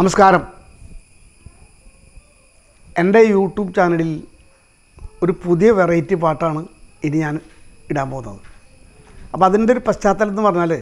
നമസ്കാരം എൻ്റെ യൂട്യൂബ് ചാനലിൽ ഒരു പുതിയ വെറൈറ്റി പാട്ടാണ് ഇനി ഞാൻ ഇടാൻ പോകുന്നത് അപ്പോൾ അതിൻ്റെ ഒരു പശ്ചാത്തലം എന്ന് പറഞ്ഞാൽ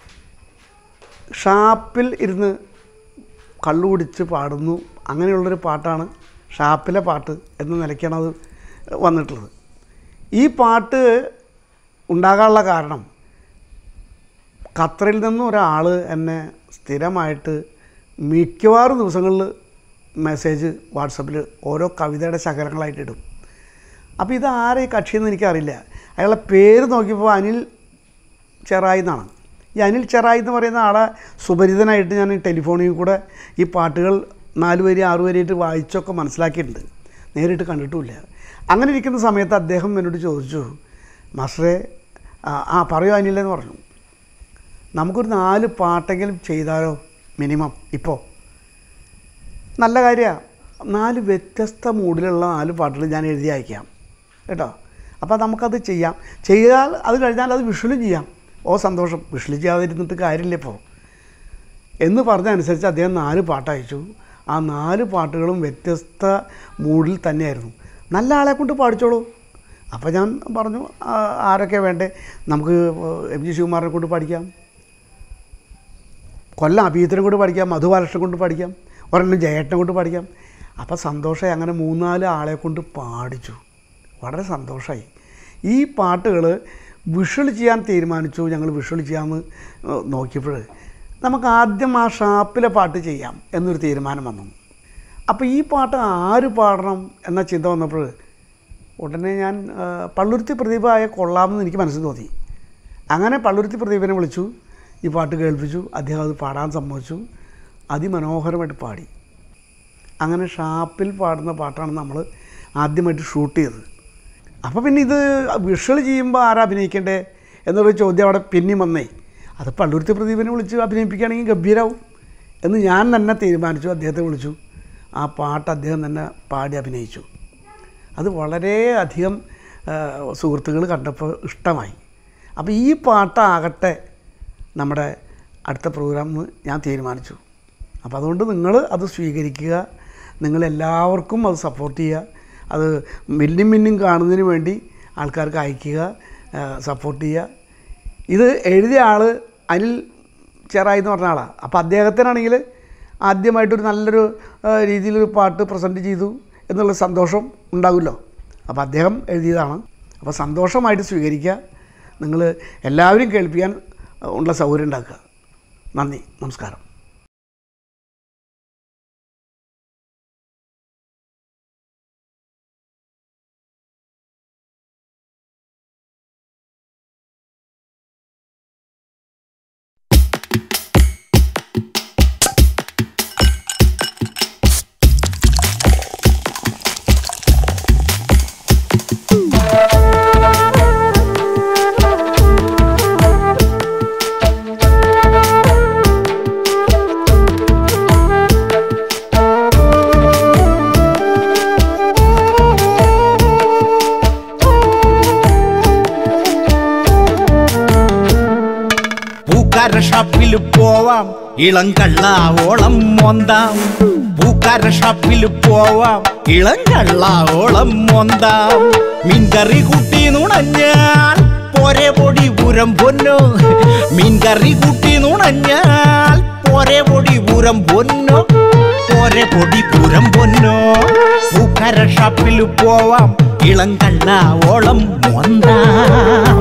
ഷാപ്പിൽ ഇരുന്ന് കള്ളു കുടിച്ച് പാടുന്നു അങ്ങനെയുള്ളൊരു പാട്ടാണ് ഷാപ്പിലെ പാട്ട് എന്ന നിലയ്ക്കാണ് അത് വന്നിട്ടുള്ളത് ഈ പാട്ട് ഉണ്ടാകാനുള്ള കാരണം ഖത്തറിൽ നിന്ന് ഒരാൾ എന്നെ സ്ഥിരമായിട്ട് മിക്കവാറും ദിവസങ്ങളിൽ മെസ്സേജ് വാട്സപ്പിൽ ഓരോ കവിതയുടെ ശകലങ്ങളായിട്ട് ഇടും അപ്പോൾ ഇത് ആരെ ഈ കക്ഷിയെന്ന് എനിക്കറിയില്ല അയാളുടെ പേര് നോക്കിയപ്പോൾ അനിൽ ചെറായി എന്നാണ് ഈ അനിൽ ചെറായി എന്ന് പറയുന്ന ആളെ സുപരിതനായിട്ട് ഞാൻ ഈ ടെലിഫോണിൽ കൂടെ ഈ പാട്ടുകൾ നാല് വരി ആറ് വരിയായിട്ട് വായിച്ചൊക്കെ മനസ്സിലാക്കിയിട്ടുണ്ട് നേരിട്ട് കണ്ടിട്ടുമില്ല അങ്ങനെ ഇരിക്കുന്ന സമയത്ത് അദ്ദേഹം എന്നോട് ചോദിച്ചു മാസ്റ്ററെ ആ, ആ പറയൂ അനിലെന്ന് പറഞ്ഞു നമുക്കൊരു നാല് പാട്ടെങ്കിലും ചെയ്താലോ മിനിമം ഇപ്പോൾ നല്ല കാര്യമാണ് നാല് വ്യത്യസ്ത മൂഡിലുള്ള നാല് പാട്ടുകൾ ഞാൻ എഴുതി അയക്കാം കേട്ടോ അപ്പോൾ നമുക്കത് ചെയ്യാം ചെയ്താൽ അത് കഴിഞ്ഞാൽ അത് വിഷ്വലും ചെയ്യാം ഓ സന്തോഷം വിഷ്വൽ ചെയ്യാതിരുന്നിട്ട് കാര്യമില്ല ഇപ്പോൾ എന്ന് പറഞ്ഞ അനുസരിച്ച് അദ്ദേഹം നാല് പാട്ട് അയച്ചു ആ നാല് പാട്ടുകളും വ്യത്യസ്ത മൂഡിൽ തന്നെയായിരുന്നു നല്ല ആളെ കൊണ്ട് പാടിച്ചോളൂ അപ്പോൾ ഞാൻ പറഞ്ഞു "ആ, ആരൊക്കെ വേണ്ടേ നമുക്ക് എം ജി ശിവകുമാറിനെ കൊണ്ട് പഠിക്കാം കൊല്ലം അഭിയത്തിനെ കൊണ്ട് പഠിക്കാം മധുബാലകൃഷ്ണനെ കൊണ്ട് പഠിക്കാം ഒരെണ്ണം ജയേട്ടനെ കൊണ്ട് പഠിക്കാം അപ്പോൾ സന്തോഷമായി അങ്ങനെ മൂന്നാല് ആളെ കൊണ്ട് പാടിച്ചു വളരെ സന്തോഷമായി ഈ പാട്ടുകൾ വിഷ്വൽ ചെയ്യാൻ തീരുമാനിച്ചു ഞങ്ങൾ വിഷ്വൽ ചെയ്യാമെന്ന് ഏഹ്, നോക്കിയപ്പോൾ നമുക്ക് ആദ്യം ആ ഷാപ്പിലെ പാട്ട് ചെയ്യാം എന്നൊരു തീരുമാനം വന്നു അപ്പോൾ ഈ പാട്ട് ആര് പാടണം എന്ന ചിന്ത വന്നപ്പോൾ ഉടനെ ഞാൻ ആ, പള്ളുരുത്തി പ്രദീപമായ കൊള്ളാമെന്ന് എനിക്ക് മനസ്സിൽ തോന്നി അങ്ങനെ പള്ളുരുത്തി പ്രദീപനെ വിളിച്ചു ഈ പാട്ട് കേൾപ്പിച്ചു അദ്ദേഹം അത് പാടാൻ സമ്മതിച്ചു അതിമനോഹരമായിട്ട് പാടി അങ്ങനെ ഷാപ്പിൽ പാടുന്ന പാട്ടാണ് നമ്മൾ ആദ്യമായിട്ട് ഷൂട്ട് ചെയ്തത് അപ്പോൾ പിന്നെ ഇത് വിഷ്വൽ ചെയ്യുമ്പോൾ ആരാ അഭിനയിക്കണ്ടേ എന്നൊരു ചോദ്യം അവിടെ പിന്നെയും വന്നേ അത് പള്ളുരുത്തി പ്രദീപനെ വിളിച്ച് അഭിനയിപ്പിക്കുകയാണെങ്കിൽ ഗംഭീരാവും എന്ന് ഞാൻ തന്നെ തീരുമാനിച്ചു അദ്ദേഹത്തെ വിളിച്ചു ആ പാട്ട് അദ്ദേഹം തന്നെ പാടി അഭിനയിച്ചു അത് വളരെയധികം സുഹൃത്തുക്കൾ കണ്ടപ്പോൾ ഇഷ്ടമായി അപ്പോൾ ഈ പാട്ടാകട്ടെ നമ്മുടെ അടുത്ത പ്രോഗ്രാം എന്ന് ഞാൻ തീരുമാനിച്ചു അപ്പോൾ അതുകൊണ്ട് നിങ്ങൾ അത് സ്വീകരിക്കുക നിങ്ങളെല്ലാവർക്കും അത് സപ്പോർട്ട് ചെയ്യുക അത് മിന്നും മിന്നും കാണുന്നതിന് വേണ്ടി ആൾക്കാർക്ക് അയക്കുക സപ്പോർട്ട് ചെയ്യുക ഇത് എഴുതിയ ആൾ അനിൽ ചെറായി എന്ന് പറഞ്ഞ ആളാണ് അപ്പോൾ അദ്ദേഹത്തിനാണെങ്കിൽ ആദ്യമായിട്ടൊരു നല്ലൊരു ആ, രീതിയിലൊരു പാട്ട് പ്രസൻറ്റ് ചെയ്തു എന്നുള്ള സന്തോഷം ഉണ്ടാകുമല്ലോ അപ്പോൾ അദ്ദേഹം എഴുതിയതാണ് അപ്പോൾ സന്തോഷമായിട്ട് സ്വീകരിക്കുക നിങ്ങൾ എല്ലാവരും കേൾപ്പിക്കാൻ ഉള്ള സൗകര്യം ഉണ്ടാക്കുക നന്ദി നമസ്കാരം പൂക്കാര ഷാപ്പിൽ പോവാം ഇളം കള്ളാവോളം മൊന്താം പൂക്കാര ഷാപ്പിൽ പോവാം ഇളം കള്ളാവോളം മൊന്താം മീൻകറി കൂട്ടി നുണഞ്ഞാൽ പോരെ പൊടി പൂരം പൊന്നോ മീൻകറി കൂട്ടി നുണഞ്ഞാൽ പോരെ പൊടി പൂരം പൊന്നോ പോരെ പൊടി പൂരം പൊന്നോ പൂക്കാര ഷാപ്പിൽ പോവാം ഇളം കള്ളാവോളം മൊന്താം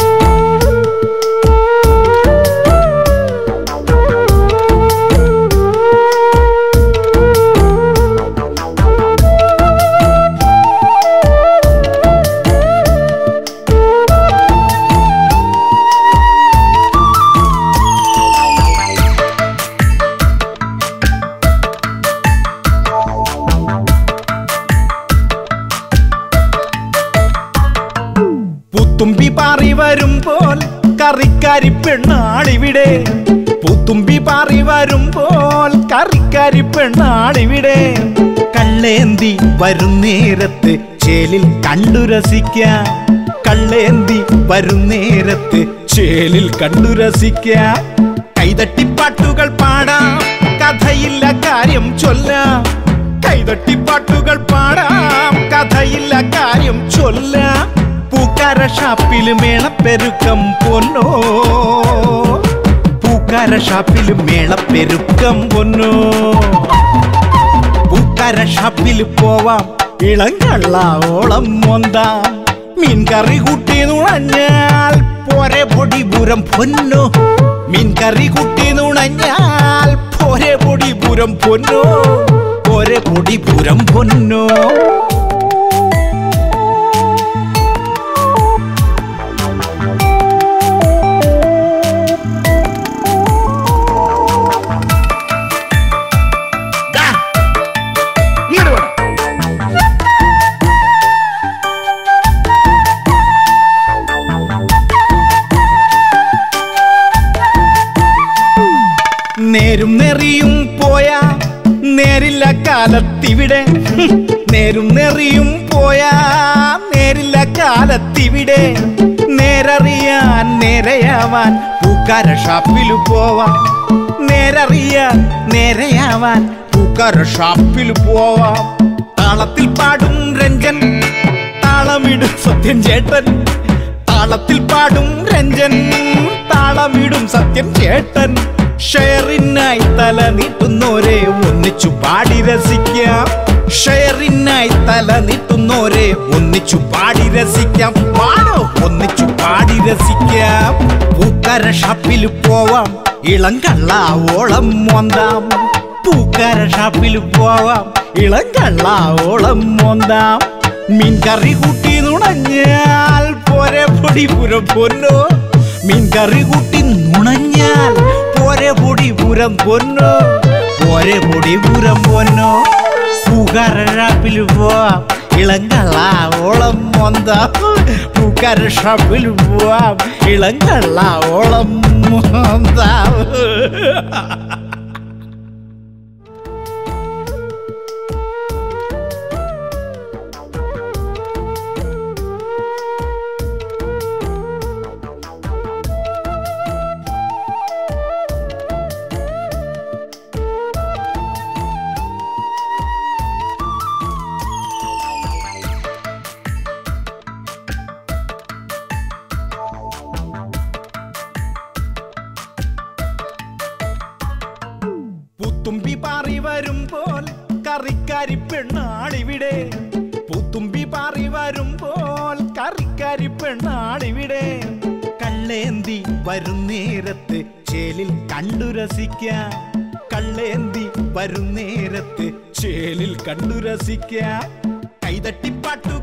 പുത്തുമ്പി പാറി വരുമ്പോൾ കറിക്കാരി പെണ്ണാളിവിടെ പുത്തുമ്പി പാറി വരുമ്പോൾ കറിക്കാരി പെണ്ണാളിവിടെ കള്ളേന്തി വരുന്നേരത്ത് ചേലിൽ കണ്ടു രസിക്കാം കള്ളേന്തി വരുന്നേരത്ത് ചേലിൽ കണ്ടു രസിക്കാം കൈതട്ടിപ്പാട്ടുകൾ പാടാം കഥയില്ല കാര്യം ചൊല്ലാം കൈതട്ടി പാട്ടുകൾ പാടാം കഥയില്ല കാര്യം ചൊല്ലാം പൂക്കാര ഷാപ്പിൽ മേളപ്പെരുക്കം പൊന്നോ പൂക്കാര ഷാപ്പിൽ മേളപ്പെരുക്കം പൊന്നോ പൂക്കാര ഷാപ്പിൽ പോവാം ഇളങ്കള്ളാവോളം മൊന്താം മീൻ കറി കൂട്ടി നുണഞ്ഞാൽ പോരെ പൊടിപുരം പൊന്നോ മീൻ കറി കൂട്ടി നുണഞ്ഞാൽ പോരെ പൊടിപുരം പൊന്നോ പോരെ പൊടിപുരം പൊന്നോ ദാ, ഇങ്ങോട്ട് വേണം നേരും നെറിയും പോയാ നേരില്ല കാലത്തിവിടെ ഹും, നേരും നെറിയും പോയാ നേരില്ല കാലത്തിവിടെ നേരറിയാൻ നേരെയാവാൻ പൂക്കാര ഷാപ്പിൽ പോവാം നേരറിയാൻ നേരെയാവാൻ പൂക്കാര ഷാപ്പിൽ പോവാം താളത്തിൽ പാടും രഞ്ജൻ താളമിടും സത്യൻ ചേട്ടൻ താളത്തിൽ പാടും രഞ്ജൻ താളമിടും സത്യൻ ചേട്ടൻ ഷെയറിനായി തല നീട്ടുന്നോരെ ഒന്നിച്ചു പാടി രസിക്കാം ഷെയറിനായി തല നീട്ടുന്നോരെ ഒന്നിച്ചു പാടി രസിക്കാം പാടോ ഒന്നിച്ചു പാടി രസിക്കാം പൂക്കാര ഷാപ്പിൽ പോവാം ഇളം കള്ളാവോളം മോന്താം പൂക്കാര ഷാപ്പിൽ പോവാം ഇളം കള്ളാവോളം മോന്താം മീൻ കറി കൂട്ടി നുണഞ്ഞാൽ പോരെ പൊടിപുരം പൊന്നോ മീൻ കറി കൂട്ടി നുണഞ്ഞാൽ പോരെ പൊടിപുരം പൊന്നോ പോരെ പൊടിപുരം പൊന്നോ പൂക്കാര ഷാപ്പിൽ പോവാം ഇളങ്കള്ളാവോളം മൊന്താം പൂക്കാര ഷാപ്പിൽ പോവാം ഇളങ്കള്ളാവോളം മൊന്താം പുത്തുമ്പി പാറി വരുമ്പോൾ കറിക്കാരി പെണ്ണാളിവിടെ പുത്തുമ്പി പാറി വരുമ്പോൾ കറിക്കാരി പെണ്ണാളിവിടെ കള്ളേന്തി വരുന്നേരത്ത് ചേലിൽ കണ്ടു രസിക്കാം കള്ളേന്തി വരുന്നേരത്ത് ചേലിൽ കണ്ടു രസിക്കാം കൈതട്ടിപ്പാട്ടു